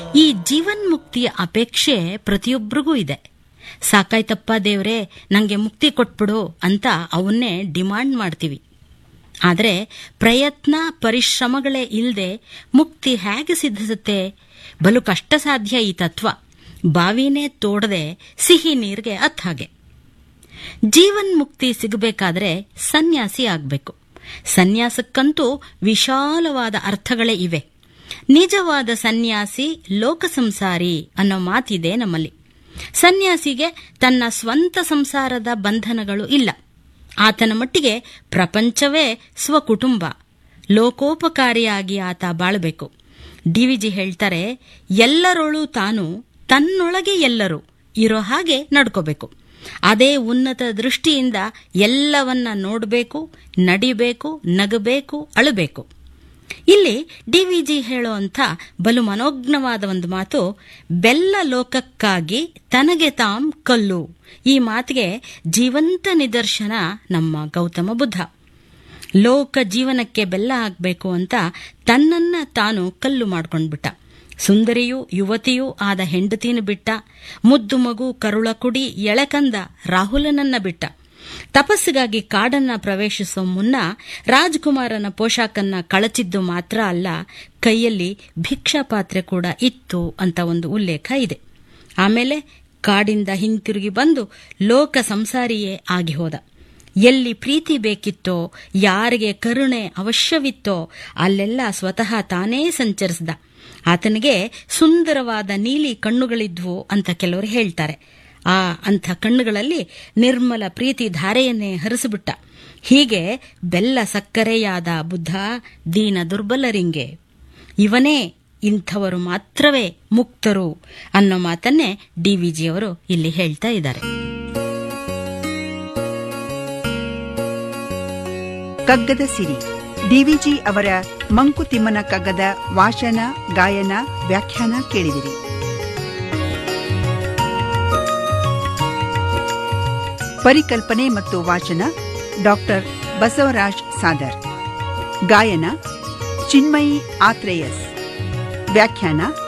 ಈ ಜೀವನ್ಮುಕ್ತಿಯ ಅಪೇಕ್ಷೆ ಪ್ರತಿಯೊಬ್ಬರಿಗೂ ಇದೆ ಸಾಕಾಯ್ತಪ್ಪ ದೇವ್ರೆ ನಂಗೆ ಮುಕ್ತಿ ಕೊಟ್ಬಿಡು ಅಂತ ಅವನ್ನೇ ಡಿಮಾಂಡ್ ಮಾಡ್ತೀವಿ ಆದರೆ ಪ್ರಯತ್ನ ಪರಿಶ್ರಮಗಳೇ ಇಲ್ಲದೆ ಮುಕ್ತಿ ಹೇಗೆ ಸಿದ್ಧಿಸುತ್ತೆ ಬಲು ಕಷ್ಟ ಸಾಧ್ಯ ಈ ತತ್ವ ಬಾವಿನೇ ತೋಡದೆ ಸಿಹಿ ನೀರಿಗೆ ಅತ್ ಹಾಗೆ ಜೀವನ್ಮುಕ್ತಿ ಸಿಗಬೇಕಾದ್ರೆ ಸನ್ಯಾಸಿ ಆಗಬೇಕು ಸನ್ಯಾಸಕ್ಕಂತೂ ವಿಶಾಲವಾದ ಅರ್ಥಗಳೇ ಇವೆ ನಿಜವಾದ ಸನ್ಯಾಸಿ ಲೋಕ ಸಂಸಾರಿ ಅನ್ನೋ ಮಾತಿದೆ ನಮ್ಮಲ್ಲಿ ಸನ್ಯಾಸಿಗೆ ತನ್ನ ಸ್ವಂತ ಸಂಸಾರದ ಬಂಧನಗಳು ಇಲ್ಲ ಆತನ ಮಟ್ಟಿಗೆ ಪ್ರಪಂಚವೇ ಸ್ವಕುಟುಂಬ ಲೋಕೋಪಕಾರಿಯಾಗಿ ಆತ ಬಾಳಬೇಕು ಡಿವಿಜಿ ಹೇಳ್ತಾರೆ ಎಲ್ಲರೊಳು ತಾನು ತನ್ನೊಳಗೆ ಎಲ್ಲರೂ ಇರೋ ಹಾಗೆ ನಡ್ಕೋಬೇಕು ಅದೇ ಉನ್ನತ ದೃಷ್ಟಿಯಿಂದ ಎಲ್ಲವನ್ನ ನೋಡಬೇಕು ನಡಿಬೇಕು ನಗಬೇಕು ಅಳಬೇಕು ಇಲ್ಲಿ ಡಿವಿಜಿ ಹೇಳುವಂಥ ಬಲು ಮನೋಜ್ಞವಾದ ಒಂದು ಮಾತು ಬೆಲ್ಲ ಲೋಕಕ್ಕಾಗಿ ತನಗೆ ತಾಂ ಕಲ್ಲು ಈ ಮಾತಿಗೆ ಜೀವಂತ ನಿದರ್ಶನ ನಮ್ಮ ಗೌತಮ ಬುದ್ಧ ಲೋಕ ಜೀವನಕ್ಕೆ ಬೆಲ್ಲ ಹಾಕಬೇಕು ಅಂತ ತನ್ನನ್ನ ತಾನು ಕಲ್ಲು ಮಾಡ್ಕೊಂಡ್ಬಿಟ್ಟ ಸುಂದರಿಯೂ ಯುವತಿಯೂ ಆದ ಹೆಂಡತಿನ ಬಿಟ್ಟ ಮುದ್ದು ಮಗು ಕರುಳ ಕುಡಿ ಎಳೆಕಂದ ರಾಹುಲನನ್ನ ಬಿಟ್ಟ ತಪಸ್ಸಿಗಾಗಿ ಕಾಡನ್ನ ಪ್ರವೇಶಿಸೋ ಮುನ್ನ ರಾಜ್ಕುಮಾರನ ಪೋಷಾಕನ್ನ ಕಳಚಿದ್ದು ಮಾತ್ರ ಅಲ್ಲ ಕೈಯಲ್ಲಿ ಭಿಕ್ಷಾ ಪಾತ್ರೆ ಕೂಡ ಇತ್ತು ಅಂತ ಒಂದು ಉಲ್ಲೇಖ ಇದೆ ಆಮೇಲೆ ಕಾಡಿಂದ ಹಿಂತಿರುಗಿ ಬಂದು ಲೋಕ ಸಂಸಾರಿಯೇ ಆಗಿ ಹೋದ ಎಲ್ಲಿ ಪ್ರೀತಿ ಬೇಕಿತ್ತೋ ಯಾರಿಗೆ ಕರುಣೆ ಅವಶ್ಯವಿತ್ತೋ ಅಲ್ಲೆಲ್ಲ ಸ್ವತಃ ತಾನೇ ಸಂಚರಿಸಿದ ಆತನಿಗೆ ಸುಂದರವಾದ ನೀಲಿ ಕಣ್ಣುಗಳಿದ್ವು ಅಂತ ಕೆಲವರು ಹೇಳ್ತಾರೆ ಆ ಅಂಥ ಕಣ್ಣುಗಳಲ್ಲಿ ನಿರ್ಮಲ ಪ್ರೀತಿ ಧಾರೆಯನ್ನೇ ಹರಿಸಿಬಿಟ್ಟ ಹೀಗೆ ಬೆಲ್ಲ ಸಕ್ಕರೆಯಾದ ಬುದ್ಧ ದೀನ ದುರ್ಬಲರಿಂಗೆ ಇವನೇ ಇಂಥವರು ಮಾತ್ರವೇ ಮುಕ್ತರು ಅನ್ನೋ ಮಾತನ್ನೇ ಡಿವಿಜಿಯವರು ಇಲ್ಲಿ ಹೇಳ್ತಾ ಇದ್ದಾರೆ ಕಗ್ಗದ ಸಿರಿ ಡಿವಿಜಿ ಅವರ ಮಂಕುತಿಮ್ಮನ ಕಗ್ಗದ ವಾಚನ ಗಾಯನ ವ್ಯಾಖ್ಯಾನ ಕೇಳಿದಿರಿ ಪರಿಕಲ್ಪನೆ ಮತ್ತು ವಾಚನ ಡಾಕ್ಟರ್ ಬಸವರಾಜ್ ಸಾದರ್ ಗಾಯನ ಚಿನ್ಮಯಿ ಆತ್ರೇಯಸ್ ವ್ಯಾಖ್ಯಾನ